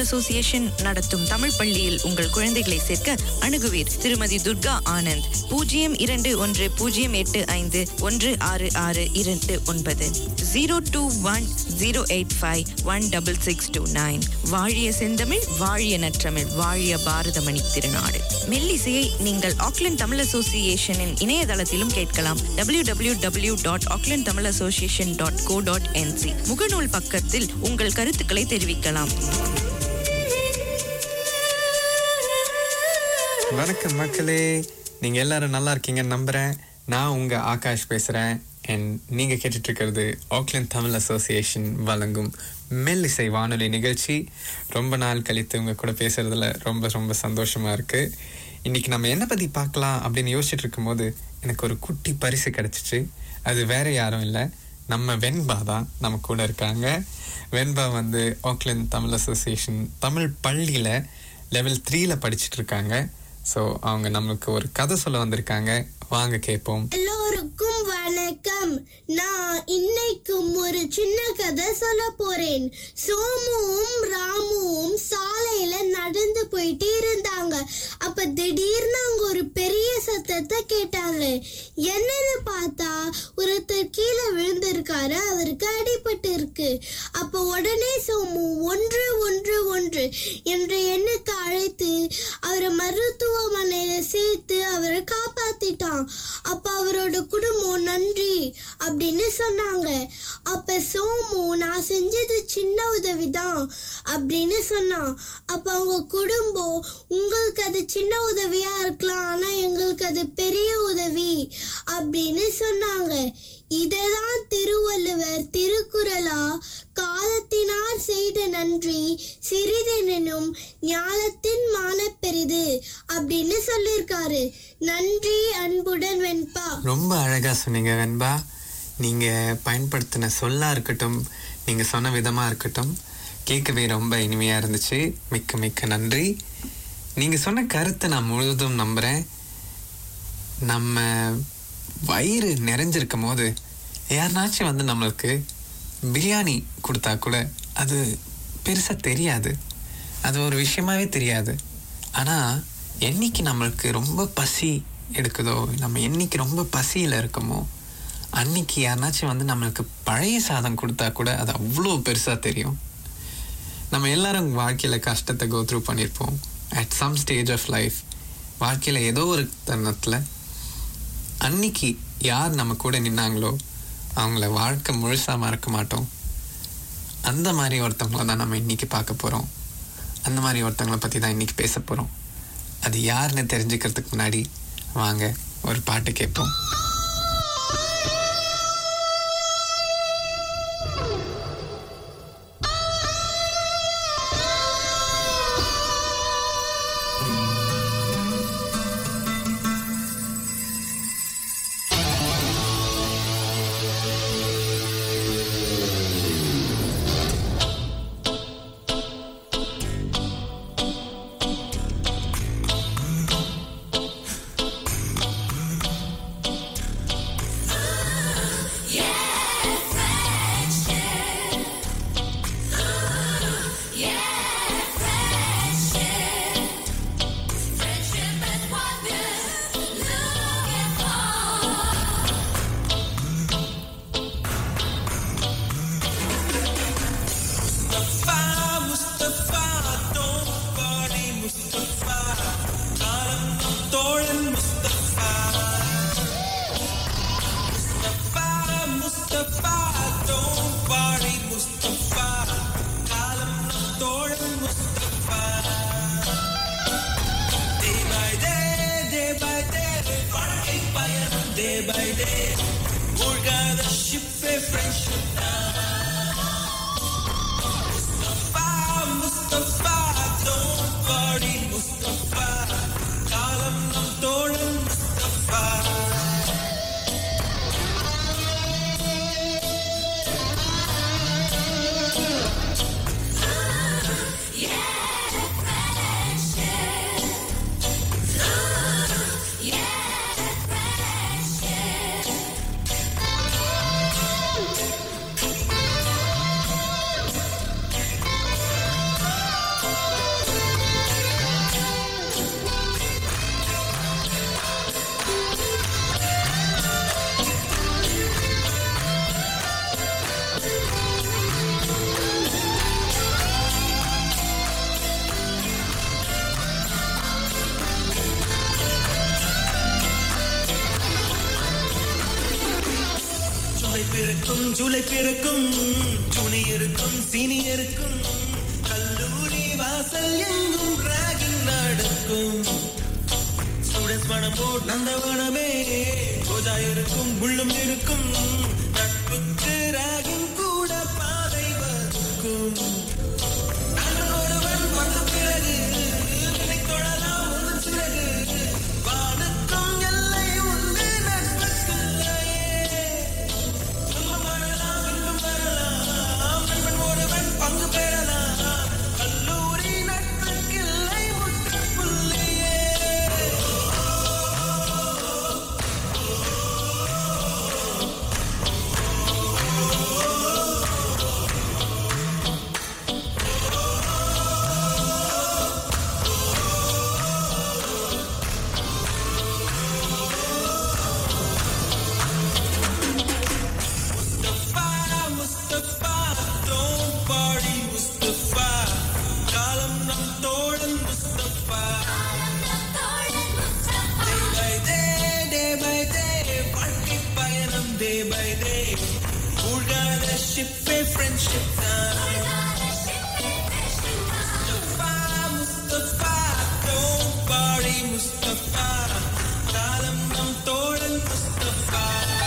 Association நடத்தும் தமிழ் பள்ளியில் உங்கள் குழந்தைகளை சேர்க்க அணுகுவீர் திருமதி துர்கா ஆனந்த் பூஜ்ஜியம் இரண்டு ஒன்று பூஜ்ஜியம் எட்டு ஐந்து ஒன்று ஆறு ஆறு இரண்டு ஒன்பது zero two one zero eight five one double six two nine வாழிய செந்தமிழ் வாழிய நற்றமிழ் வாழிய பாரதமணி திருநாடு மெல்லிசையை நீங்கள் ஆக்லண்ட் தமிழ் அசோசியேஷனின் இணையதளத்திலும் கேட்கலாம் W W W dot Auckland Tamil association dot co dot nz முகநூல் பக்கத்தில் உங்கள் கருத்துக்களை தெரிவிக்கலாம் வணக்கம் மக்களே நீங்க எல்லாரும் நல்லா இருக்கீங்கன்னு நம்புறேன் நான் உங்க ஆகாஷ் பேசுறேன் அண்ட் நீங்க கேட்டுட்டு இருக்கிறது ஆக்லாந்து தமிழ் அசோசியேஷன் வழங்கும் மெல்லிசை வானொலி நிகழ்ச்சி ரொம்ப நாள் கழித்து உங்க கூட பேசுறதுல ரொம்ப ரொம்ப சந்தோஷமா இருக்கு இன்னைக்கு நம்ம என்ன பத்தி பார்க்கலாம் அப்படின்னு யோசிச்சுட்டு இருக்கும்போது எனக்கு ஒரு குட்டி பரிசு கிடைச்சிச்சு அது வேற யாரும் இல்லை நம்ம வெண்பா தான் நம்ம கூட இருக்காங்க வெண்பா வந்து ஆக்லாந்து தமிழ் அசோசியேஷன் தமிழ் பள்ளியில் லெவல் த்ரீல படிச்சுட்டு இருக்காங்க ஸோ அவங்க நம்மளுக்கு ஒரு கதை சொல்ல வந்திருக்காங்க வாங்க கேட்போம் எல்லோருக்கும் வணக்கம் நான் இன்னைக்கும் ஒரு சின்ன கதை சொல்ல போறேன் சோமுவும் ராமுவும் சாலையில நடந்து போயிட்டு இருந்தாங்க அப்ப திடீர்னு அங்க ஒரு பெரிய சத்தத்தை கேட்டாங்க என்னன்னு பார்த்தா ஒருத்தர் கீழே விழுந்திருக்காரு அவருக்கு அடிபட்டு இருக்கு அப்ப உடனே சோமு ஒன்று ஒன்று ஒன்று என்ற எண்ணுக்கு அழைத்து அவரை மருத்துவமனையில சேர்த்து அவரை காப்பாத்திட்டான் அப்ப அவரோட குடும்பம் நன்றி அப்படின்னு சொன்னாங்க அப்ப சோமு நான் செஞ்சது சின்ன உதவிதான் அப்படின்னு சொன்னான் அப்ப அவங்க குடும்பம் உங்களுக்கு அது சின்ன உதவியா இருக்கலாம் ஆனா எங்களுக்கு அது பெரிய உதவி அப்படின்னு சொன்னாங்க இததான் திருவள்ளுவர் திருக்குறளா காலத்தினார் செய்த நன்றி சிறிதெனும் ஞாலத்தின் மானப்பெரிது அப்படின்னு சொல்லியிருக்காரு நன்றி அன்புடன் வெண்பா ரொம்ப அழகா சொன்னீங்க வெண்பா நீங்க பயன்படுத்தின சொல்லா இருக்கட்டும் நீங்க சொன்ன விதமா இருக்கட்டும் கேட்கவே ரொம்ப இனிமையா இருந்துச்சு மிக்க மிக்க நன்றி நீங்க சொன்ன கருத்தை நான் முழுவதும் நம்புறேன் நம்ம வயிறு நிறைஞ்சிருக்கும் போது யாருனாச்சும் வந்து நம்மளுக்கு பிரியாணி கொடுத்தா கூட அது பெருசா தெரியாது அது ஒரு விஷயமாவே தெரியாது ஆனா என்னைக்கு நம்மளுக்கு ரொம்ப பசி எடுக்குதோ நம்ம என்னைக்கு ரொம்ப பசியில் இருக்கோமோ அன்னைக்கு யாருனாச்சும் வந்து நம்மளுக்கு பழைய சாதம் கொடுத்தா கூட அது அவ்வளோ பெருசாக தெரியும் நம்ம எல்லாரும் வாழ்க்கையில் கஷ்டத்தை கோ த்ரூ பண்ணியிருப்போம் at some stage of life வாழ்க்கையில் ஏதோ ஒரு தருணத்தில் அன்னைக்கு யார் நம்ம கூட நின்னாங்களோ அவங்கள வாழ்க்கை முழுசாக மறக்க மாட்டோம் அந்த மாதிரி ஒருத்தவங்கள தான் நம்ம இன்னைக்கு பார்க்க போகிறோம் அந்த மாதிரி ஒருத்தவங்கள பற்றி தான் இன்னைக்கு பேச போகிறோம் அது யாருன்னு தெரிஞ்சுக்கிறதுக்கு முன்னாடி வாங்க ஒரு பாட்டு கேட்போம் பிறக்கும் ஜூலை பிறக்கும் ஜூனியருக்கும் சீனியருக்கும் கல்லூரி வாசல் எங்கும் ராகிங் நடக்கும் ஸ்டூடெண்ட்ஸ் மனம் போட் நந்தவனமே ரோஜா இருக்கும் முள்ளும் இருக்கும் நட்புக்கு ராகிங் கூட பாதை வகுக்கும் நண்பன் ஒருவன் வந்த பிறகு வினை தொடலாம் உந்தன் சிறகு வானுக்கும் எல்லை உண்டு நட்புக்குள்ளையே துன்பம் வரலாம் இன்பம் வரலாம் நண்பன் ஒருவன் பங்கு பெறலாம் கல்லூரி நட்புக்கில்லை முற்றுப்புள்ளியே Mustafa, Mustafa, don't party, Mustafa. காலம் நம் தோழன் Mustafa. Day by day, day by day, வாழ்க்கை பயணம் day by day. மூழ்காத ship ஏ friendship தான். Mustafa, Mustafa, don't party, Mustafa. காலம் நம் தோழன் Mustafa.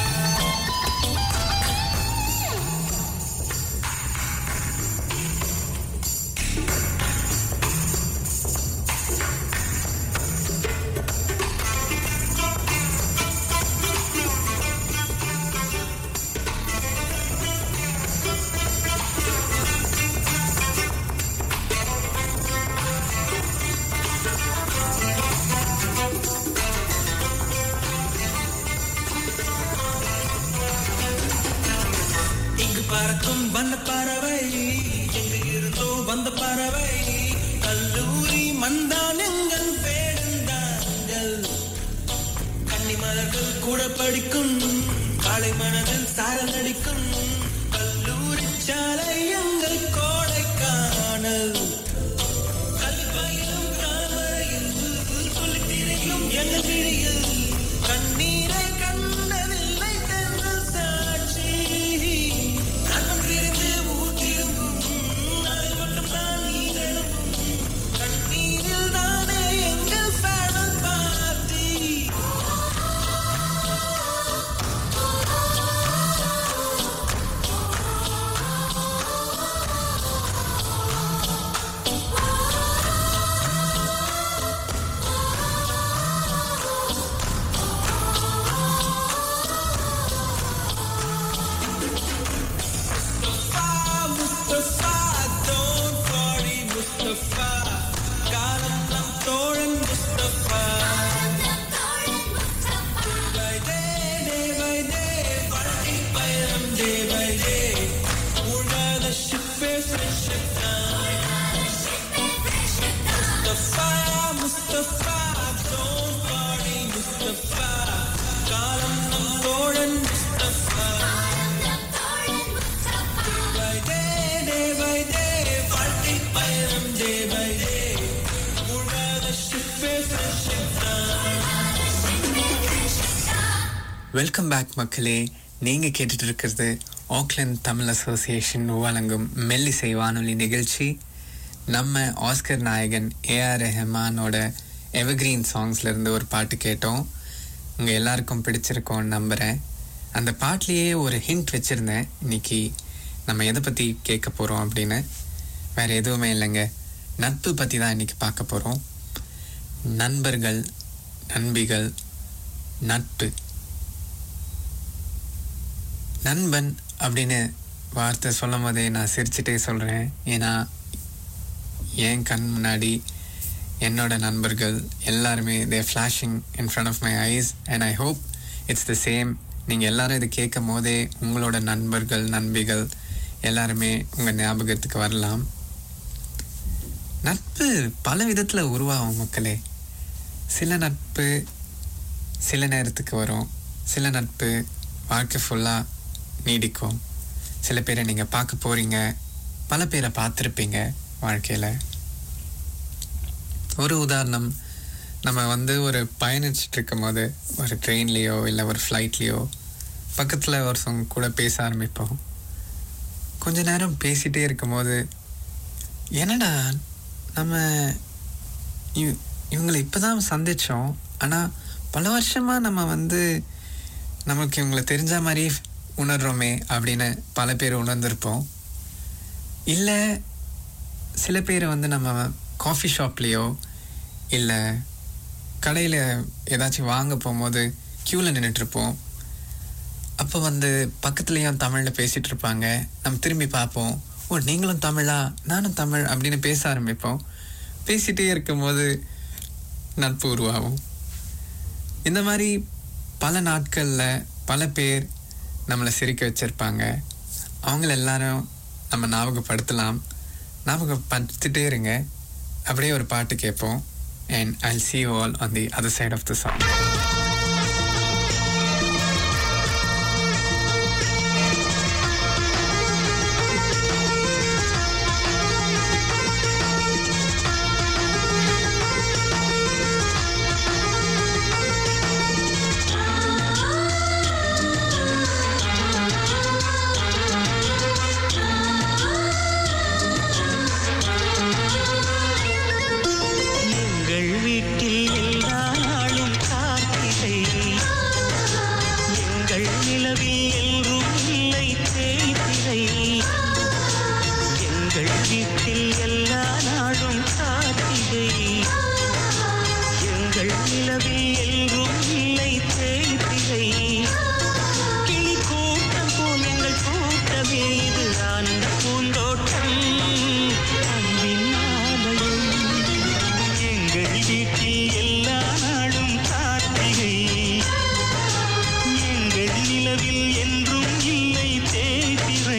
இங்கு பறக்கும் வண்ண பறவை எங்கு இருந்தோ வந்த பறவை கல்லூரி மந்தான் எங்கள் பேருந்தாங்கள் கன்னி மலர்கள் கூட படிக்கும் காலை மனதில் சாரல் அடிக்கும் கல்லூரி சாலை எங்கள் கோடைக்கானல் கல்வி பயிலும் காலவரையில் சொல்லித் திரியும் எங்கள் விழியில் கண்ணீரை கண்டதில்லை தென்றல் சாட்சி நண்பன் பிரிந்து ஊர் திரும்பும் அதில் மட்டும்தான் நீ எழும்பும் கண்ணீரில் தானே எங்கள் ஃபேனல் party Mustafa, Mustafa, don't worry, Mustafa. காலம் நம் தோழன் Mustafa. Day by day, day by day, வாழ்க்கை பயணம் day by day. மூழ்காத ship ஏ friendship தான். Mustafa, Mustafa, don't worry, Mustafa. காலம் நம் தோழன் Mustafa. by day, day by day, வாழ்க்கை பயணம் day by day. மூழ்காத ship ஏ friendship தான். வெல்கம் பேக் மக்களே நீங்க கேட்டுட்டு இருக்கிறது ஆக்லாந்து தமிழ் அசோசியேஷன் வழங்கும் மெல்லிசை வானொலி நிகழ்ச்சி நம்ம ஆஸ்கர் நாயகன் ஏஆர் ரெஹமானோட எவர்கிரீன் சாங்ஸ்ல இருந்து ஒரு பாட்டு கேட்டோம் உங்க எல்லாருக்கும் பிடிச்சிருக்கோம்னு நம்புறேன் அந்த பாட்டிலேயே ஒரு ஹிண்ட் வச்சிருந்தேன் இன்னைக்கு நம்ம எதை பத்தி கேட்க போறோம் அப்படின்னு வேற எதுவுமே இல்லைங்க நட்பு பத்தி தான் இன்னைக்கு பார்க்க போறோம் நண்பர்கள் நண்பிகள் நட்பு நண்பன் அப்படின்னு வார்த்தை சொல்லும் போதே நான் சிரிச்சுட்டே சொல்கிறேன் ஏன்னா என் கண் முன்னாடி என்னோட நண்பர்கள் எல்லாருமே they flashing in front of my eyes and I hope it's the same நீங்கள் எல்லாரும் இது கேட்கும் போதே உங்களோட நண்பர்கள் நண்பிகள் எல்லாருமே உங்கள் ஞாபகத்துக்கு வரலாம் நட்பு பல விதத்தில் உருவாகும் மக்களே சில நட்பு சில நேரத்துக்கு வரும் சில நட்பு வாழ்க்கை ஃபுல்லாக நீடிக்கும் சில பேரை நீங்கள் பார்க்க போகிறீங்க பல பேரை பார்த்துருப்பீங்க வாழ்க்கையில் ஒரு உதாரணம் நம்ம வந்து ஒரு பயணிச்சுட்டு இருக்கும் போது ஒரு ட்ரெயின்லேயோ இல்லை ஒரு ஃப்ளைட்லேயோ பக்கத்தில் ஒருத்தவங்க கூட பேச ஆரம்பிப்போம் கொஞ்ச நேரம் பேசிகிட்டே இருக்கும்போது என்னடா நம்ம இவ் இவங்களை இப்போ தான் சந்தித்தோம் ஆனால் பல வருஷமாக நம்ம வந்து நமக்கு இவங்களை தெரிஞ்ச மாதிரி உணர்றோமே அப்படின்னு பல பேர் உணர்ந்திருப்போம் இல்லை சில பேர் வந்து நம்ம காஃபி ஷாப்லேயோ இல்லை கடையில் ஏதாச்சும் வாங்க போகும்போது க்யூவில் நின்றுட்டுருப்போம் அப்போ வந்து பக்கத்துலேயும் தமிழில் பேசிகிட்டு இருப்பாங்க நம்ம திரும்பி பார்ப்போம் ஓ நீங்களும் தமிழா நானும் தமிழ் அப்படின்னு பேச ஆரம்பிப்போம் பேசிகிட்டே இருக்கும்போது நட்பு உருவாகும் இந்த மாதிரி பல நாட்களில் பல பேர் நம்மளை சிரிக்க வச்சுருப்பாங்க அவங்கள எல்லாரும் நம்ம ஞாபகப்படுத்தலாம் ஞாபகப்படுத்திட்டே இருங்க அப்படியே ஒரு பாட்டு கேட்போம் and I see you all on the other side of the song எங்கள் வீட்டில் எல்லா நாளும் கார்த்திகை எங்கள் நிலவில் என்றும் இல்லை தேய்திரை எங்கள் வீட்டில் எல்லா நாளும் கார்த்திகை எங்கள் நிலவில் என்றும் இல்லை தேய்திரை கிளி கூட்டம் போல் எங்கள் கூட்டமே இது ஆனந்த பூந்தோட்டம் அன்பின் ஆலயம் எங்கள் வீட்டில் எல்லா நாளும் கார்த்திகை எங்கள் நிலவில் என்றும் இல்லை தேய்திரை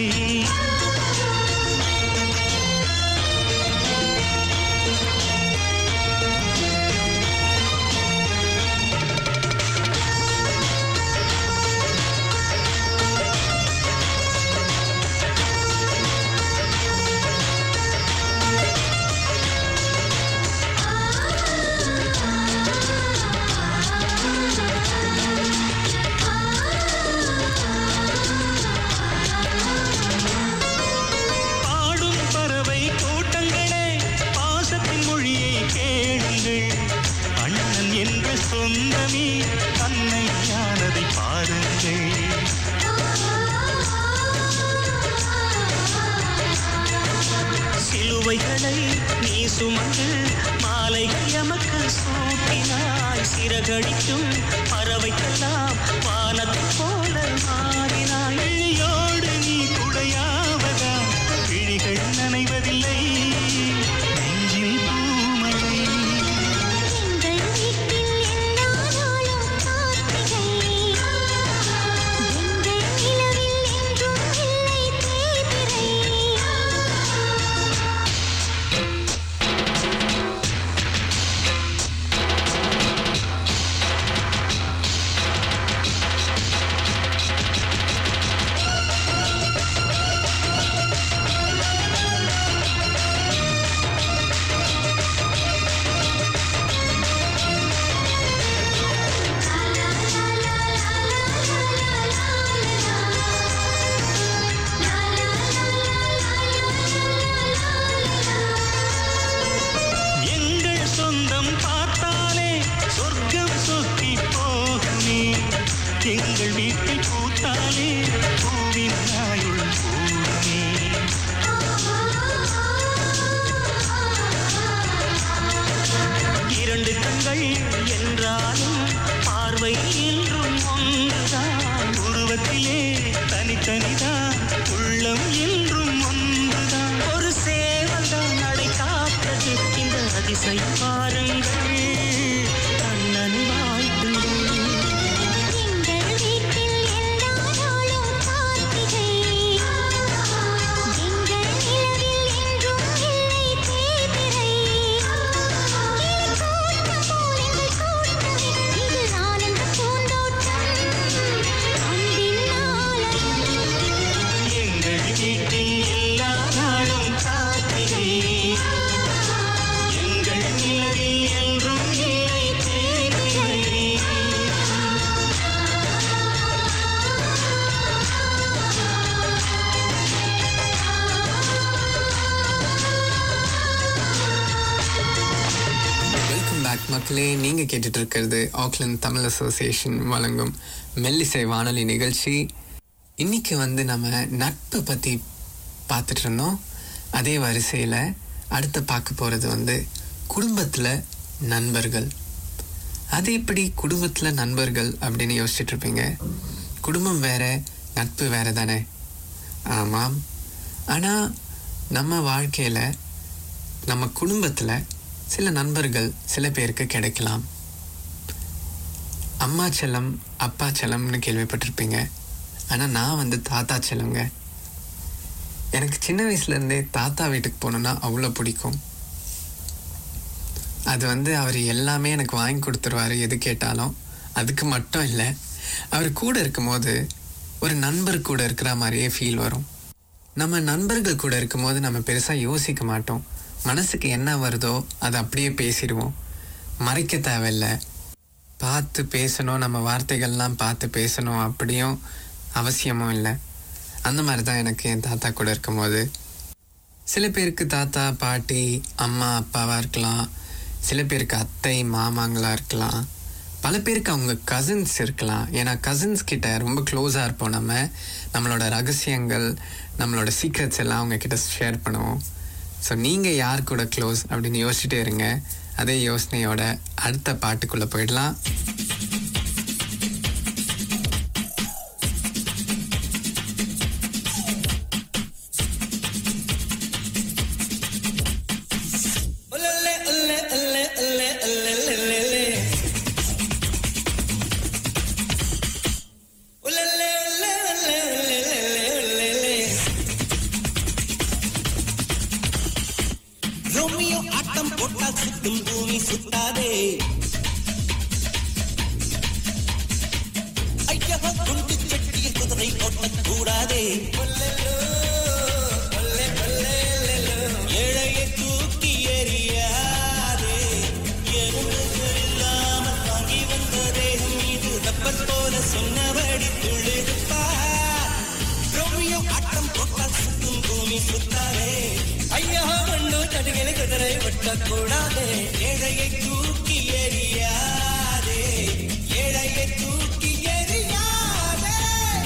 பாடும் பறவை கூட்டங்களே பாசத்தின் மொழியை கேளுங்கள் அண்ணன் என்ற சொந்தமே அன்னையானதை பாருங்கள் சிலுவைகளை நீ சுமந்து மாலைகள் எமக்கு சூட்டினாய் சிறகடிக்கும் பறவைக்கெல்லாம் வானத்தைப் போல மாறினாய் விழியோடு நீ குடையாவதா விழிகள் நனைவதில்லை நெஞ்சில் பூமழை எங்கள் வீட்டில் எல்லா நாளும் கார்த்திகை எங்கள் நிலவில் என்றும் இல்லை தேய்திரை எங்கள் சொந்தம் பார்த்தாலே சொர்க்கம் சொத்தி போகுமே எங்கள் வீட்டில் பூத்தாலே பூவின் ஆயுள் கூடுமே இரண்டு கண்கள் என்றாலும் பார்வை என்றும் ஒன்றுதான் உருவத்திலே தனித்தனிதான் உள்ளம் என்றும் ஒன்றுதான் ஒரு சேவல்தான் நடை காத்தது இந்த அதிசயம் பாருங்கள் கண்ணனை வாழ்த்துங்கள் எங்கள் வீட்டில் எல்லா நாளும் கார்த்திகை எங்கள் நிலவில் என்றும் இல்லை தேய்திரை கூட்டம் போல் எங்கள் கூட்டமே இது ஆனந்த பூந்தோட்டம் அன்பின் ஆலயம் எங்கள் வீட்டில் எல்லா நாளும் காத்திரை எங்கள் மக்களே நீங்கள் கேட்டுட்டு இருக்கிறது ஆக்லாந்து தமிழ் அசோசியேஷன் வழங்கும் மெல்லிசை வானொலி நிகழ்ச்சி இன்னைக்கு வந்து நம்ம நட்பை பற்றி பார்த்துட்டு இருந்தோம் அதே வரிசையில் அடுத்து பார்க்க போகிறது வந்து குடும்பத்தில் நண்பர்கள் அது எப்படி குடும்பத்தில் நண்பர்கள் அப்படின்னு யோசிச்சுட்டு இருப்பீங்க குடும்பம் வேற நட்பு வேற தானே ஆமாம் ஆனால் நம்ம வாழ்க்கையில் நம்ம குடும்பத்தில் சில நண்பர்கள் சில பேருக்கு கிடைக்கலாம் அம்மா செல்லம் அப்பா செல்லம்னு கேள்விப்பட்டிருப்பீங்க ஆனால் நான் வந்து தாத்தா செல்லங்க எனக்கு சின்ன வயசுலேருந்தே தாத்தா வீட்டுக்கு போகணுன்னா அவ்வளோ பிடிக்கும் அது வந்து அவர் எல்லாமே எனக்கு வாங்கி கொடுத்துருவாரு எது கேட்டாலும் அதுக்கு மட்டும் இல்லை அவர் கூட இருக்கும்போது ஒரு நண்பர் கூட இருக்கிற மாதிரியே ஃபீல் வரும் நம்ம நண்பர்கள் கூட இருக்கும்போது நம்ம பெருசாக யோசிக்க மாட்டோம் மனசுக்கு என்ன வருதோ அதை அப்படியே பேசிடுவோம் மறைக்க தேவையில்லை பார்த்து பேசணும் நம்ம வார்த்தைகள்லாம் பார்த்து பேசணும் அப்படியும் அவசியமும் இல்லை அந்த மாதிரி தான் எனக்கு என் தாத்தா கூட இருக்கும்போது சில பேருக்கு தாத்தா பாட்டி அம்மா அப்பாவாக இருக்கலாம் சில பேருக்கு அத்தை மாமாங்களா இருக்கலாம் பல பேருக்கு அவங்க கசின்ஸ் இருக்கலாம் ஏன்னா கசின்ஸ் கிட்ட ரொம்ப க்ளோஸாக இருப்போம் நம்ம நம்மளோட ரகசியங்கள் நம்மளோட சீக்ரெட்ஸ் எல்லாம் அவங்க கிட்ட ஷேர் பண்ணுவோம் ஸோ நீங்கள் யார் கூட க்ளோஸ் அப்படின்னு யோசிச்சுட்டே இருங்க அதே யோசனையோட அடுத்த பாட்டுக்குள்ளே போயிடலாம் ரோமியோ ஆட்டம் போட்டால் சுத்தும் பூமி சுத்தாதே ஐயா குண்டு சட்டியில் குதிரை ஓட்டக் கூடாதே ஏழையை தூக்கி எறியாதே எறும்புகள் இல்லாமல் தாங்கி வந்த தேகம் இது ரப்பர் போல சொன்னபடி துள்ளிருப்பார் ரோமியோ ஆட்டம் போட்டால் சுத்தும் பூமி சுத்தாதே ஐயா மண்ணு தடுகளை குதிரை ஒட்டக்கூடாதே ஏழையை தூக்கி எறியாதே ஏழையை தூக்கி எறியாதே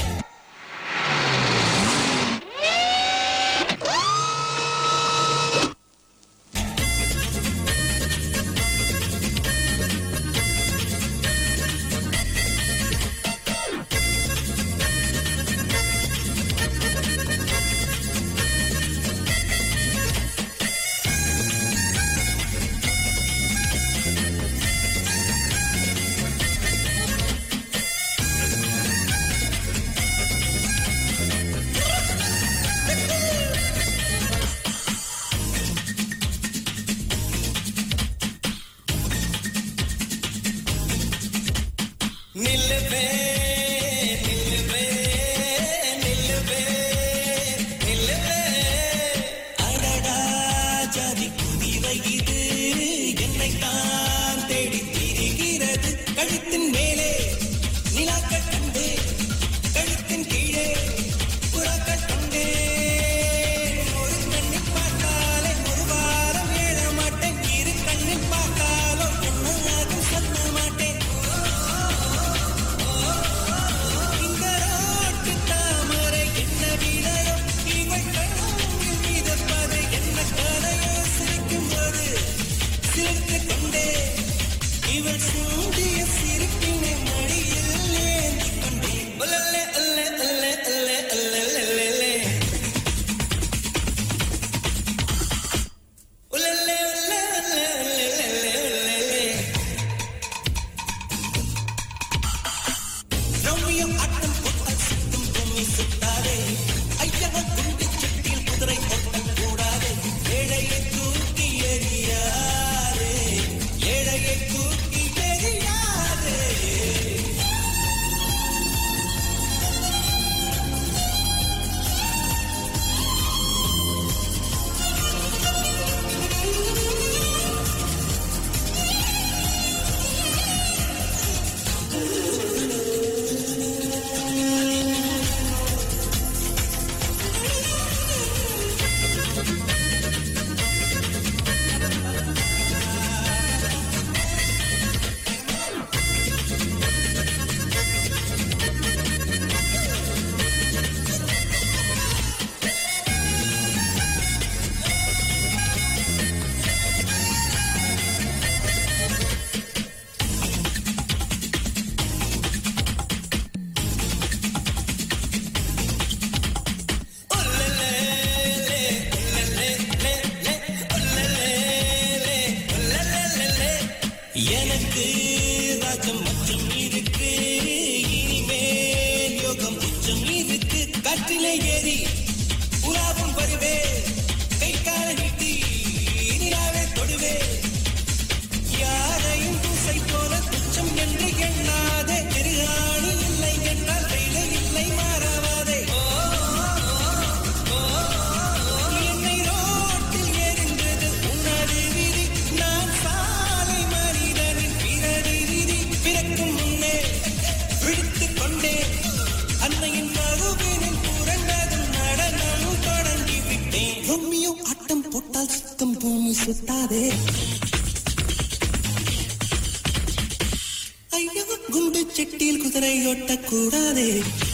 நில்லுவே நில்லுவே நில்லுவே நில்லுவே அடடா ஜாதி குதிரை இது என்னை தான் தேடி திரிகிறது கழுத்தின் மேலே நிலாக்கள் கண்டே கழுத்தின் கீழே புறாக்கள் கண்டே ஒரு கண்ணை பார்த்தாலே ஒரு வாரம் ஏழ மாட்டேன் இரு கண்ணை பார்த்தாலும் என்னையாகும் சொல்ல மாட்டேன் இந்த நாட்டு தாமரை என்ன விலையோ இவள் கண்ணில் மிதப்பது என்ன கதையோ சிரிக்கும் போது சிரித்துக் கொண்டே இவள் சூடிய சிரிப்பினை மடியில் ஏந்தி கொண்டே ஒல்லல்லே, அல்லே, அல்லே, அல்லே, அல்லே, அல்லே, அல்லே. ஒல்லல்லே, ஒல்லே, அல்லே, அல்லே, அல்லே, அல்லே, அல்லே. ரோமியோ ஆட்டம் போட்டால் சுத்தும் பூமி சுத்தாதே ஐயவன் குண்டு சட்டியில் குதிரை ஓட்டம் கூடாதே ஏழையை தூக்கி எறியாதே ஏழையை தூக்கி எறியாதே பூமி சுத்தாதே ஐயோ குண்டு செட்டியில் குதிரை ஓட்டக்கூடாதே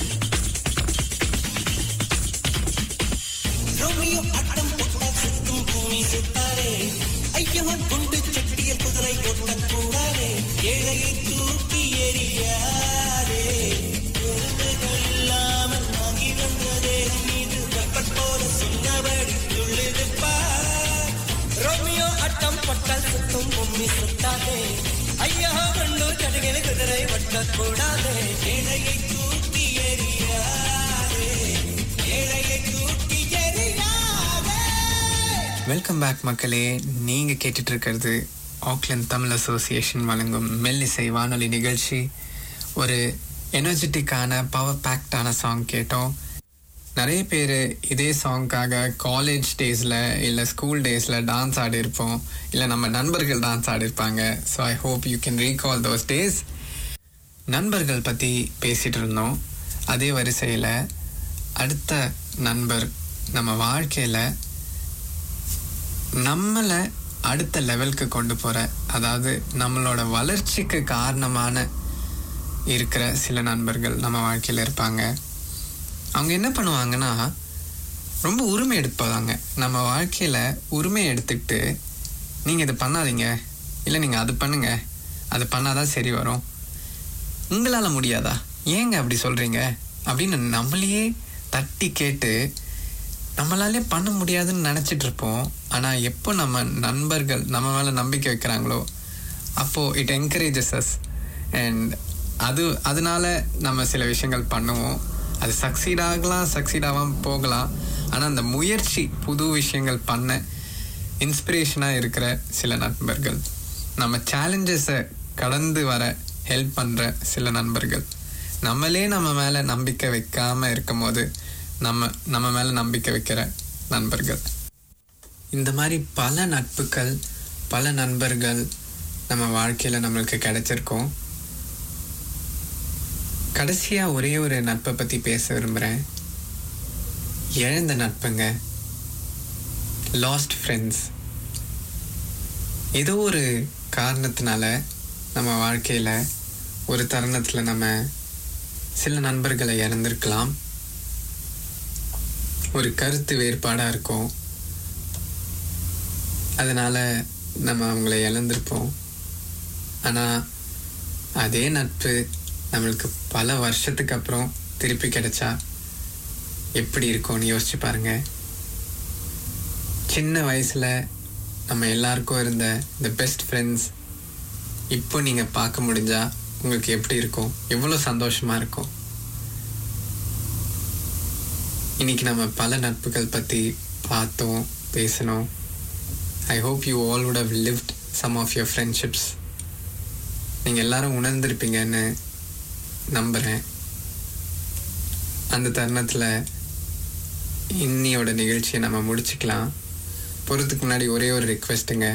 ரோமியோ அட்டம் போட்டால் சுத்தும் பூமி சுத்தாதே ஐயோ குண்டு செட்டியில் குதிரை ஓட்டக்கூடாதே ஏழையை தூக்கி எறியாதே பெருமைகள் இல்லாமல் வாங்கி வந்ததே மீது வெப்பட் போல சொன்னபடி துள்ளிருப்பார் ரோமியோ அட்டம் பட்டால் சுத்தும் பூமி சுத்தாதே ஐயோ குண்டு செட்டியில் குதிரை ஓட்டக்கூடாதே ஏழையை தூக்கி எறியாதே ஏழையை தூக்கி எறியாதே வெல்கம் பேக் மக்களே நீங்கள் கேட்டுட்டு இருக்கிறது ஆக்லாந்து தமிழ் அசோசியேஷன் வழங்கும் மெல்லிசை வானொலி நிகழ்ச்சி ஒரு எனர்ஜெட்டிக்கான பவர் பேக்டான சாங் கேட்டோம் நிறைய பேர் இதே சாங்க்காக காலேஜ் டேஸில் இல்லை ஸ்கூல் டேஸில் டான்ஸ் ஆடிருப்போம் இல்லை நம்ம நண்பர்கள் டான்ஸ் ஆடிருப்பாங்க so I hope you can recall those days நண்பர்கள் பற்றி பேசிகிட்டு இருந்தோம் அதே வரிசையில் அடுத்த நண்பர் நம்ம வாழ்க்கையில் நம்மளை அடுத்த லெவலுக்கு கொண்டு போகிற அதாவது நம்மளோட வளர்ச்சிக்கு காரணமான இருக்கிற சில நண்பர்கள் நம்ம வாழ்க்கையில் இருப்பாங்க அவங்க என்ன பண்ணுவாங்கன்னா ரொம்ப உரிமை எடுப்பாங்க நம்ம வாழ்க்கையில் உரிமை எடுத்துக்கிட்டு நீங்கள் இது பண்ணாதீங்க இல்லை நீங்கள் அது பண்ணுங்க அது பண்ணாதான் சரி வரும் உங்களால் முடியாதா ஏங்க அப்படி சொல்கிறீங்க அப்படின்னு நம்மளையே தட்டி கேட்டு நம்மளாலே பண்ண முடியாதுன்னு நினச்சிட்டு இருப்போம் ஆனால் எப்போ நம்ம நண்பர்கள் நம்ம மேலே நம்பிக்கை வைக்கிறாங்களோ அப்போது இட் என்கரேஜஸ் அஸ் அண்ட் அது அதனால நம்ம சில விஷயங்கள் பண்ணுவோம் அது சக்சீட் ஆகலாம் சக்சீட் ஆகாமல் போகலாம் ஆனால் அந்த முயற்சி புது விஷயங்கள் பண்ண இன்ஸ்பிரேஷனாக இருக்கிற சில நண்பர்கள் நம்ம சேலஞ்சஸை கடந்து வர ஹெல்ப் பண்ணுற சில நண்பர்கள் நம்மளே நம்ம மேலே நம்பிக்கை வைக்காமல் இருக்கும் போது நம்ம நம்ம மேலே நம்பிக்கை வைக்கிற நண்பர்கள் இந்த மாதிரி பல நட்புகள் பல நண்பர்கள் நம்ம வாழ்க்கையில் நம்மளுக்கு கிடைச்சிருக்கோம் கடைசியாக ஒரே ஒரு நட்பை பற்றி பேச விரும்புகிறேன் இழந்த நட்புங்க லாஸ்ட் ஃப்ரெண்ட்ஸ் ஏதோ ஒரு காரணத்தினால நம்ம வாழ்க்கையில் ஒரு தருணத்தில் நம்ம சில நண்பர்களை இழந்திருக்கலாம் ஒரு கருத்து வேறுபாடாக இருக்கும் அதனால் நம்ம அவங்கள இழந்திருப்போம் ஆனால் அதே நட்பு நம்மளுக்கு பல வருஷத்துக்கு அப்புறம் திருப்பி கிடைச்சா எப்படி இருக்கும்னு யோசிச்சு பாருங்க சின்ன வயசில் நம்ம எல்லாருக்கும் இருந்த இந்த பெஸ்ட் ஃப்ரெண்ட்ஸ் இப்போ நீங்கள் பார்க்க முடிஞ்சா உங்களுக்கு எப்படி இருக்கும் எவ்வளோ சந்தோஷமாக இருக்கும் இன்னைக்கு நம்ம பல நட்புகள் பற்றி பார்த்தோம் பேசணும் I hope you all would have lived some of your friendships நீங்கள் எல்லாரும் உணர்ந்திருப்பீங்கன்னு நம்புகிறேன் அந்த தருணத்தில் இன்னியோட நிகழ்ச்சியை நம்ம முடிச்சுக்கலாம் போகிறதுக்கு முன்னாடி ஒரே ஒரு ரிக்வெஸ்ட்டுங்க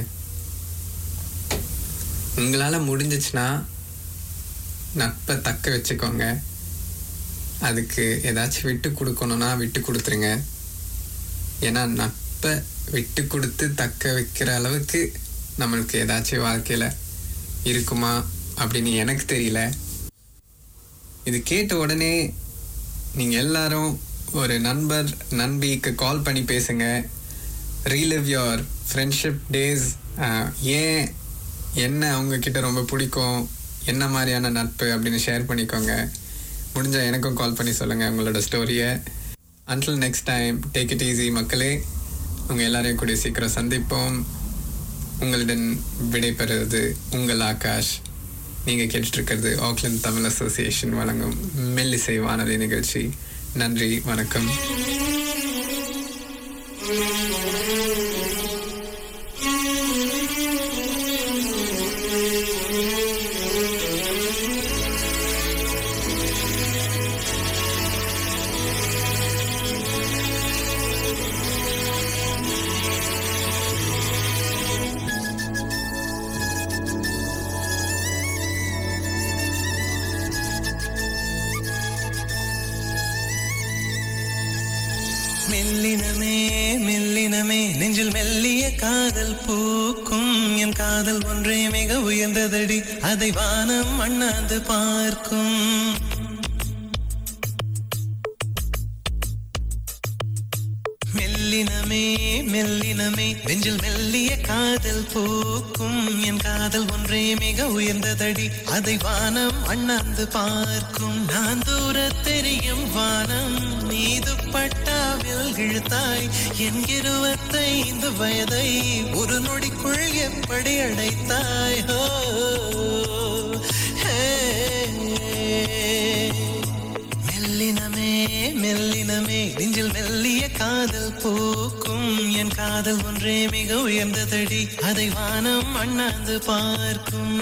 உங்களால் முடிஞ்சிச்சுன்னா நட்பை தக்க வச்சுக்கோங்க அதுக்கு ஏதாச்சும் விட்டு கொடுக்கணும்னா விட்டு கொடுத்துருங்க ஏன்னா நட்பை விட்டு கொடுத்து தக்க வைக்கிற அளவுக்கு நம்மளுக்கு ஏதாச்சும் வாழ்க்கையில் இருக்குமா அப்படின்னு எனக்கு தெரியல இது கேட்ட உடனே நீங்கள் எல்லாரும் ஒரு நண்பர் நண்பிக்கு கால் பண்ணி பேசுங்க ரீலிவ் யோர் ஃப்ரெண்ட்ஷிப் டேஸ் ஏன் என்ன அவங்கக்கிட்ட ரொம்ப பிடிக்கும் என்ன மாதிரியான நட்பு அப்படின்னு ஷேர் பண்ணிக்கோங்க முடிஞ்சால் எனக்கும் கால் பண்ணி சொல்லுங்கள் உங்களோட ஸ்டோரியை until next time take it easy மக்களே உங்கள் எல்லாரையும் கூடிய சீக்கிரம் சந்திப்போம் உங்களுடன் விடைபெறுவது உங்கள் ஆகாஷ் நீங்கள் கேட்டுட்ருக்கிறது ஆக்லாந்து தமிழ் அசோசியேஷன் வழங்கும் மெல்லிசை வானொலி நிகழ்ச்சி நன்றி வணக்கம் மெல்லினமே மெல்லினமே நெஞ்சில் மெல்லிய காதல் பூக்கும் என் காதல் ஒன்றே மிக உயர்ந்ததடி அதை வானம் அண்ணாந்து பார்க்கும் மெல்லினமே மெல்லினமே நெஞ்சில் மெல்லிய காதல் பூக்கும் என் காதல் ஒன்றே மிக உயர்ந்ததடி அதை வானம் அண்ணாந்து பார்க்கும் நான் தூர தெரியும் வானம் மீது பட்டாவில் இழுத்தாய் என் இருபத்தைந்து வயதை ஒரு நொடிக்குள் எப்படி அடைத்தாய் ஹோ ஹே மெல்லினமே மெல்லினமே நெஞ்சில் மெல்லிய காதல் பூக்கும் என் காதல் ஒன்றே மிக உயர்ந்ததடி அதை வானம் அண்ணாந்து பார்க்கும்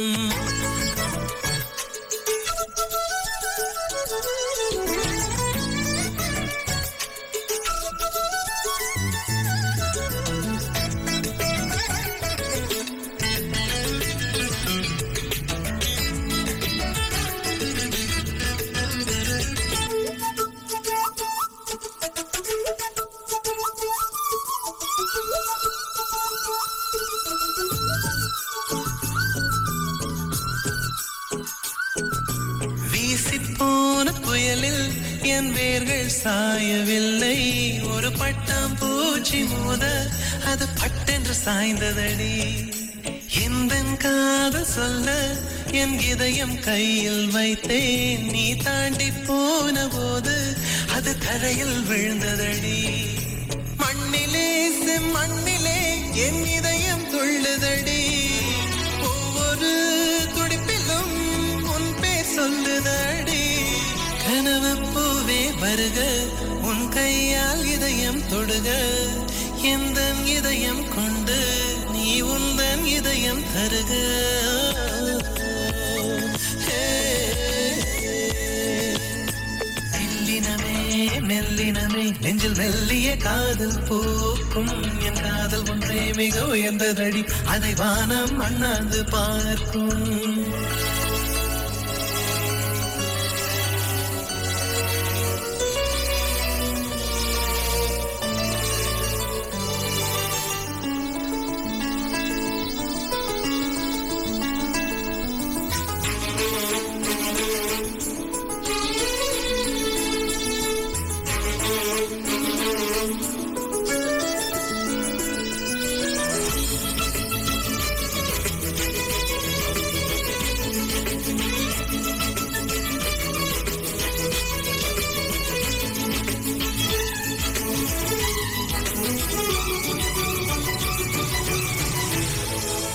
வீசிப்போன புயலில் என் வேர்கள் சாயவில்லை ஒரு பட்டாம் பூச்சி மோத அது பட்டென்று சாய்ந்ததடி எந்த காதல் சொல்ல என் இதயம் கையில் வைத்தேன் நீ தாண்டி போன போது அது தரையில் விழுந்ததடி மண்ணிலே செம்மண்ணிலே என் இதயம் துள்ளுதடி ஒவ்வொரு துடிப்பிலும் உன் பேர் சொல்லுதடி கனவு பூவே வருக உன் கையால் இதயம் தொடுக எந்த இதயம் கொண்டு நீ உந்தன் இதயம் தருக மெல்லினமே மெல்லினமே நெஞ்சில் மெல்லிய காதல் பூக்கும் என் காதல் ஒன்றே மிக உயர்ந்ததடி அதை வானம் அண்ணாந்து பார்க்கும்